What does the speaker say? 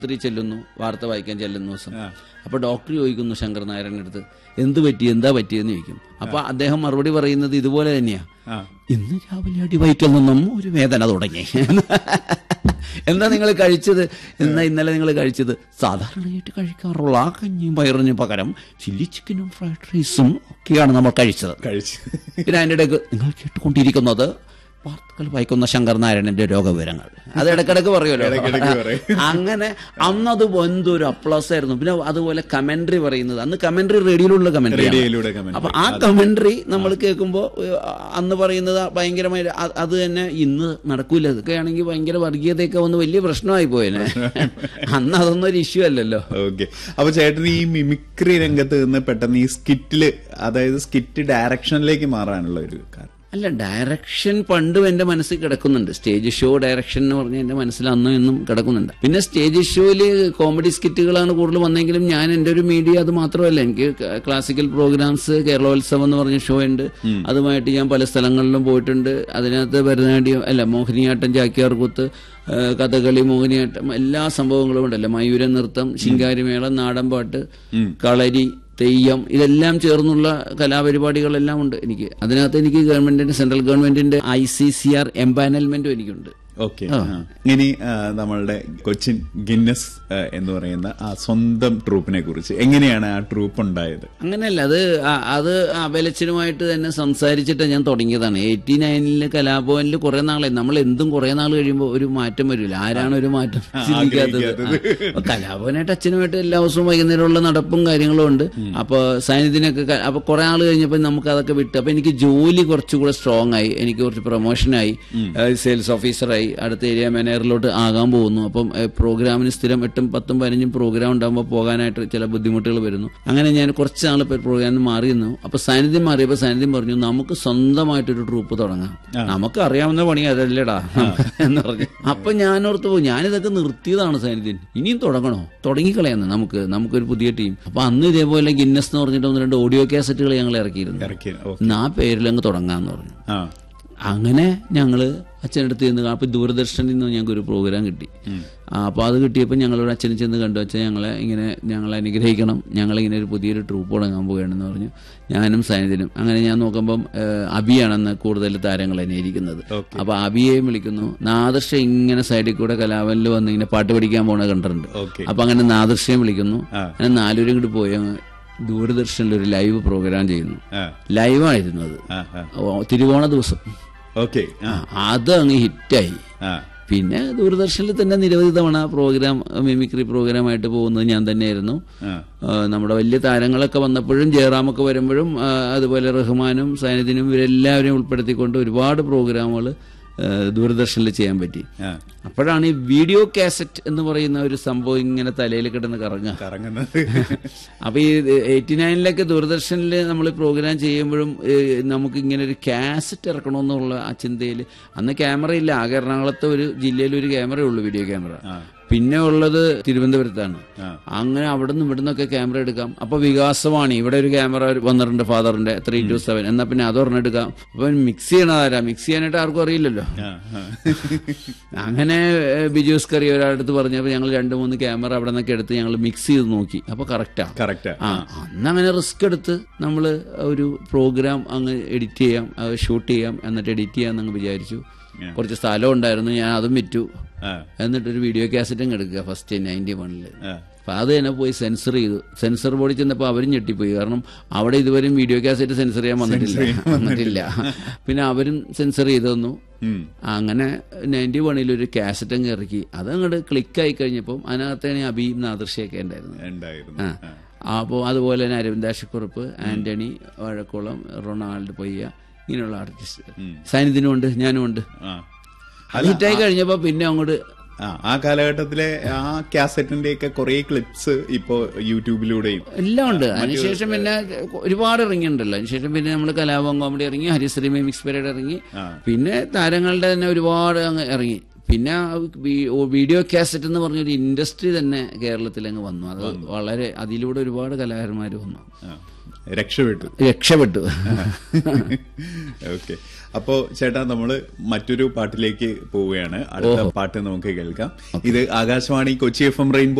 ആശുപത്രി ചെല്ലുന്നു വാർത്ത വായിക്കാൻ ചെല്ലുന്ന ദിവസം അപ്പൊ ഡോക്ടർ ചോദിക്കുന്നു ശങ്കർ നാരായണന്റെ അടുത്ത് എന്ത് പറ്റി എന്താ പറ്റിയെന്ന് ചോദിക്കും അപ്പൊ അദ്ദേഹം മറുപടി പറയുന്നത് ഇതുപോലെ തന്നെയാ ആ. ഇന്ന് രാവിലെ അടിവയറ്റിൽ നിന്നും ഒരു വേദന തുടങ്ങി എന്താ നിങ്ങൾ കഴിച്ചത് എന്നാ ഇന്നലെ നിങ്ങൾ കഴിച്ചത് സാധാരണയായിട്ട് കഴിക്കാറുള്ള ആ കഞ്ഞിയും പയറിനും പകരം ചില്ലി ചിക്കനും ഫ്രൈഡ് റൈസും ഒക്കെയാണ് നമ്മൾ കഴിച്ചത് കഴിച്ചു പിന്നെ അതിൻ്റെ ഇടയ്ക്ക് നിങ്ങൾ കേട്ടുകൊണ്ടിരിക്കുന്നത് വാർത്തകൾ വായിക്കുന്ന ശങ്കർ നാരായണന്റെ രോഗവിവരങ്ങൾ അത് ഇടക്കിടക്ക് പറയുമല്ലോ ഇടയ്ക്കിടയ്ക്ക് പറയും. അങ്ങനെ അന്നത് എന്തൊരു അപ്ലാസ് ആയിരുന്നു പിന്നെ അതുപോലെ കമന്ററി പറയുന്നത് അന്ന് കമന്ററി റേഡിയോയിലുള്ള കമന്ററി റേഡിയോയിലൂടെ commentary. അപ്പൊ ആ കമന്ററി നമ്മൾ കേൾക്കുമ്പോൾ അന്ന് പറയുന്നത് ഭയങ്കരമായി അ- അത് തന്നെ ഇന്ന് നടക്കൂല ഇതൊക്കെ ആണെങ്കിൽ ഭയങ്കര വർഗീയതയൊക്കെ വന്ന് വലിയ പ്രശ്നമായി പോയേനെ അന്ന് അതൊന്നും ഒരു ഇഷ്യൂ അല്ലല്ലോ ഓക്കെ അപ്പൊ ചേട്ടൻ ഈ മിമിക്രി രംഗത്ത് നിന്ന് പെട്ടെന്ന് ഈ സ്കിറ്റില് അതായത് സ്കിറ്റ് ഡയറക്ഷനിലേക്ക് മാറാനുള്ള ഒരു കാരണം അല്ല ഡയറക്ഷൻ പണ്ടും എന്റെ മനസ്സിൽ കിടക്കുന്നുണ്ട് സ്റ്റേജ് ഷോ ഡയറക്ഷൻ എന്ന് പറഞ്ഞ എന്റെ മനസ്സിൽ അന്നും ഇന്നും കിടക്കുന്നുണ്ട് പിന്നെ സ്റ്റേജ് ഷോയില് കോമഡി സ്കിറ്റുകളാണ് കൂടുതൽ വന്നെങ്കിലും ഞാൻ എന്റെ ഒരു മീഡിയ അത് മാത്രമല്ല എനിക്ക് ക്ലാസിക്കൽ പ്രോഗ്രാംസ് കേരളോത്സവം എന്ന് പറഞ്ഞ ഷോ ഉണ്ട് അതുമായിട്ട് ഞാൻ പല സ്ഥലങ്ങളിലും പോയിട്ടുണ്ട് അതിനകത്ത് ഭരതനാട്യം അല്ല മോഹിനിയാട്ടം ചാക്യാർകൂത്ത് ആ, കഥകളി മോഹിനിയാട്ടം എല്ലാ സംഭവങ്ങളും ഉണ്ടല്ലോ മയൂര നൃത്തം ശിങ്കാരിമേളം നാടൻപാട്ട് കളരി തെയ്യം ഇതെല്ലാം ചേർന്നുള്ള കലാപരിപാടികളെല്ലാം ഉണ്ട് എനിക്ക് അതിനകത്ത് എനിക്ക് ഗവൺമെന്റിന്റെ സെൻട്രൽ ഗവൺമെന്റിന്റെ ഐ സി സി ആർ എംപാനൽമെന്റും എനിക്കുണ്ട് ഓക്കെ ഇനി ആ, നമ്മളുടെ കൊച്ചിൻ ഗിന്നസ് ആ, എന്ന് പറയുന്ന ആ സ്വന്തം ട്രൂപ്പിനെ കുറിച്ച് എങ്ങനെയാണ് ആ ട്രൂപ്പ് ഉണ്ടായത് അങ്ങനെയല്ല അത് ആ- അത് അബലച്ചനുമായിട്ട് തന്നെ സംസാരിച്ചിട്ട് ഞാൻ തുടങ്ങിയതാണ് എയ്റ്റി നയനില് കലാഭവനിൽ കുറെ നാളായി നമ്മൾ എന്തും കുറെ നാൾ കഴിയുമ്പോൾ ഒരു മാറ്റം വരില്ല ആരാണ് ഒരു മാറ്റം ചിന്തിക്കാത്തത് ആഗ്രഹിക്കാത്തത്. ആ. അപ്പൊ കലാഭവനായിട്ട് അച്ഛനുമായിട്ട് എല്ലാ ദിവസവും വൈകുന്നേരമുള്ള നടപ്പും കാര്യങ്ങളും ഉണ്ട് അപ്പൊ സാന്നിധ്യനൊക്കെ ക- അപ്പൊ കുറെ ആൾ കഴിഞ്ഞപ്പോൾ നമുക്ക് അതൊക്കെ വിട്ട് അപ്പൊ എനിക്ക് ജോലി കുറച്ചുകൂടെ സ്ട്രോങ് ആയി എനിക്ക് കുറച്ച് പ്രൊമോഷനായി സെയിൽസ് ഓഫീസറായി അടുത്ത ഏരിയ മാനേജറിലോട്ട് ആകാൻ പോകുന്നു അപ്പം ഏഹ്, പ്രോഗ്രാമിന് സ്ഥിരം എട്ടും പത്തും പതിനഞ്ചും പ്രോഗ്രാം ഉണ്ടാകുമ്പോൾ പോകാനായിട്ട് ചില ബുദ്ധിമുട്ടുകൾ വരുന്നു അങ്ങനെ ഞാൻ കുറച്ച് നാൾ പ്രോഗ്രാമിന് മാറി നിന്നു അപ്പൊ സാന്നിധ്യം മാറിയപ്പോൾ സാന്നിധ്യം പറഞ്ഞു നമുക്ക് സ്വന്തമായിട്ടൊരു ട്രൂപ്പ് തുടങ്ങാം നമുക്ക് അറിയാവുന്ന പണി അതല്ലേടാ എന്ന് പറഞ്ഞു അപ്പൊ ഞാൻ ഓർത്ത് പോകും ഞാനിതൊക്കെ നിർത്തിയതാണ് സാന്നിധ്യം ഇനിയും തുടങ്ങണോ തുടങ്ങിക്കളയാന്ന് നമുക്ക് നമുക്കൊരു പുതിയ ടീം അപ്പൊ അന്ന് ഇതേപോലെ ഗിന്നസ് എന്ന് പറഞ്ഞിട്ട് ഒന്ന് രണ്ട് ഓഡിയോ കാസറ്റുകൾ ഞങ്ങൾ ഇറക്കിയിരുന്നു ഇറക്കി ഓ, എന്നാ ആ പേരിലങ്ങ് തുടങ്ങാന്ന് പറഞ്ഞു ആ അങ്ങനെ ഞങ്ങള് അച്ഛനടുത്ത് ചെന്ന് അപ്പൊ ദൂരദർശനിൽ നിന്ന് ഞങ്ങൾക്ക് ഒരു പ്രോഗ്രാം കിട്ടി ആ, അപ്പൊ അത് കിട്ടിയപ്പോൾ ഞങ്ങളോട് അച്ഛനെ ചെന്ന് കണ്ടു അച്ഛൻ ഞങ്ങളെ ഇങ്ങനെ ഞങ്ങളെ അനുഗ്രഹിക്കണം ഞങ്ങളിങ്ങനെ ഒരു പുതിയൊരു ട്രൂപ്പ് തുടങ്ങാൻ പോവുകയാണെന്ന് പറഞ്ഞു ഞാനും സൈനിധനും അങ്ങനെ ഞാൻ നോക്കുമ്പം ഏഹ്, അബിയാണെന്ന് കൂടുതൽ താരങ്ങൾ തന്നെ ഇരിക്കുന്നത് Okay. അപ്പൊ അബിയെയും വിളിക്കുന്നു നാദർഷ ഇങ്ങനെ സൈഡിൽ കൂടെ കലാവനിൽ വന്ന് ഇങ്ങനെ പാട്ട് പഠിക്കാൻ പോണ കണ്ടിട്ടുണ്ട് ഓക്കെ അപ്പൊ അങ്ങനെ നാദർഷയും വിളിക്കുന്നു ആ. അങ്ങനെ നാലുപേരും കൂടി പോയി അങ്ങ് ദൂരദർശനിൽ ഒരു ലൈവ് പ്രോഗ്രാം ചെയ്യുന്നു ആ ലൈവായിരുന്നു അത് ആ ആ ഓ, തിരുവോണ ദിവസം ഓക്കെ ആ അത് അങ്ങ് ഹിറ്റായി ആ പിന്നെ ദൂരദർശനിൽ തന്നെ നിരവധി തവണ പ്രോഗ്രാം മിമിക്രി പ്രോഗ്രാമായിട്ട് പോകുന്നത് ഞാൻ തന്നെയായിരുന്നു ആ ആ, നമ്മുടെ വലിയ താരങ്ങളൊക്കെ വന്നപ്പോഴും ജയറാമൊക്കെ വരുമ്പോഴും ആ, അതുപോലെ റഹ്മാനും സൈനദിനും ഇവരെല്ലാവരെയും ഉൾപ്പെടുത്തിക്കൊണ്ട് ഒരുപാട് പ്രോഗ്രാമുകൾ ദൂരദർശനിൽ ചെയ്യാൻ പറ്റി ആ അപ്പോഴാണ് ഈ വീഡിയോ കാസറ്റ് എന്ന് പറയുന്ന ഒരു സംഭവം ഇങ്ങനെ തലയിൽ കിടന്ന് കറങ്ങുക കറങ്ങുന്നത് അപ്പൊ ഈ എയ്റ്റി നയനിലൊക്കെ ദൂരദർശനിൽ നമ്മൾ പ്രോഗ്രാം ചെയ്യുമ്പോഴും ഏഹ്, നമുക്ക് ഇങ്ങനെ ഒരു കാസറ്റ് ഇറക്കണമെന്നുള്ള ആ ചിന്തയിൽ അന്ന് ക്യാമറ ഇല്ല ആകെ എറണാകുളത്തെ ഒരു ജില്ലയിൽ ഒരു ക്യാമറയേ ഉള്ളൂ വീഡിയോ ക്യാമറ ആ. പിന്നെ ഉള്ളത് തിരുവനന്തപുരത്താണ് ആ. അങ്ങനെ അവിടെ നിന്ന് ഇവിടെ നിന്നൊക്കെ ക്യാമറ എടുക്കാം അപ്പൊ വികാസവാണി ഇവിടെ ഒരു ക്യാമറ വന്നിട്ടുണ്ട് ഫാദറിന്റെ ത്രീ ടു സെവൻ എന്നാ പിന്നെ അതൊരെണ്ണം എടുക്കാം അപ്പൊ മിക്സ് ചെയ്യണതാരാ മിക്സ് ചെയ്യാനായിട്ട് ആർക്കും അറിയില്ലല്ലോ ആ ആ അങ്ങനെ ഏഹ്, ബിജൂസ് കറി ഒരാളടുത്ത് പറഞ്ഞപ്പോൾ ഞങ്ങൾ രണ്ട് മൂന്ന് ക്യാമറ അവിടെ നിന്നൊക്കെ എടുത്ത് ഞങ്ങൾ മിക്സ് ചെയ്ത് നോക്കി അപ്പൊ കറക്റ്റാ കറക്റ്റാ ആ അന്ന് അങ്ങനെ റിസ്ക് എടുത്ത് നമ്മൾ ഒരു പ്രോഗ്രാം അങ്ങ് എഡിറ്റ് ചെയ്യാം ഷൂട്ട് ചെയ്യാം എന്നിട്ട് എഡിറ്റ് ചെയ്യാമെന്നങ്ങ് വിചാരിച്ചു Yeah. കുറച്ച് സ്ഥലം ഉണ്ടായിരുന്നു ഞാൻ അതും വിറ്റു ആ എന്നിട്ടൊരു വീഡിയോ കാസറ്റും എടുക്കുക ഫസ്റ്റ് നയൻറ്റി വണ്ണില് ആ അപ്പൊ അത് തന്നെ പോയി സെൻസർ ചെയ്തു സെൻസർ ബോർഡിൽ ചെന്നപ്പോൾ അവരും ഞെട്ടിപ്പോയി കാരണം അവിടെ ഇതുവരെയും വീഡിയോ കാസറ്റ് സെൻസർ ചെയ്യാൻ വന്നിട്ടില്ല വന്നിട്ടില്ല പിന്നെ അവരും സെൻസർ ചെയ്തു തന്നു ഉം. അങ്ങനെ നയൻറ്റി വണ്ണിൽ ഒരു കാസറ്റ് അങ്ങ് ഇറക്കി അത് അങ്ങോട്ട് ക്ലിക്കായി കഴിഞ്ഞപ്പം അതിനകത്താണ് അബിയും നാദർശയൊക്കെ ഉണ്ടായിരുന്നു ഉണ്ടായിരുന്നു ആ. അപ്പോൾ അതുപോലെ തന്നെ അരവിന്ദാശക്കുറുപ്പ് ആന്റണി വഴക്കുളം റൊണാൾഡ് പൊയ്യ ഇങ്ങനെയുള്ള ആർട്ടിസ്റ്റ് സാന്നിധ്യനും ഉണ്ട് ഞാനും ഉണ്ട് ആ അത് ഹിറ്റായി കഴിഞ്ഞപ്പോൾ പിന്നെ അങ്ങോട്ട് ആ ആ കാലഘട്ടത്തിലെ ആ കാസറ്റിന്റെ ഒക്കെ കുറെ ക്ലിപ്സ് ഇപ്പോ യൂട്യൂബിലൂടെയും എല്ലാം ഉണ്ട് അതിനുശേഷം പിന്നെ ഒരുപാട് ഇറങ്ങിയിട്ടുണ്ടല്ലോ അതിനുശേഷം പിന്നെ നമ്മൾ കലാപം കോമഡി ഇറങ്ങി ഹരിശ്രീ മിക്സ് പരേഡ് ഇറങ്ങി ആ. പിന്നെ താരങ്ങളുടെ തന്നെ ഒരുപാട് അങ്ങ് ഇറങ്ങി പിന്നെ വി- ഓ- വീഡിയോ കാസറ്റ് എന്ന് പറഞ്ഞൊരു ഇൻഡസ്ട്രി തന്നെ കേരളത്തിൽ അങ്ങ് വന്നു അത് വളരെ അതിലൂടെ ഒരുപാട് കലാകാരന്മാർ വന്നു ആ, രക്ഷപ്പെട്ടു രക്ഷപ്പെട്ടു ഓക്കെ അപ്പോ ചേട്ടാ നമ്മള് മറ്റൊരു പാട്ടിലേക്ക് പോവുകയാണ് അടുത്ത പാട്ട് നമുക്ക് കേൾക്കാം ഇത് Akashvani Kochi F M rainbow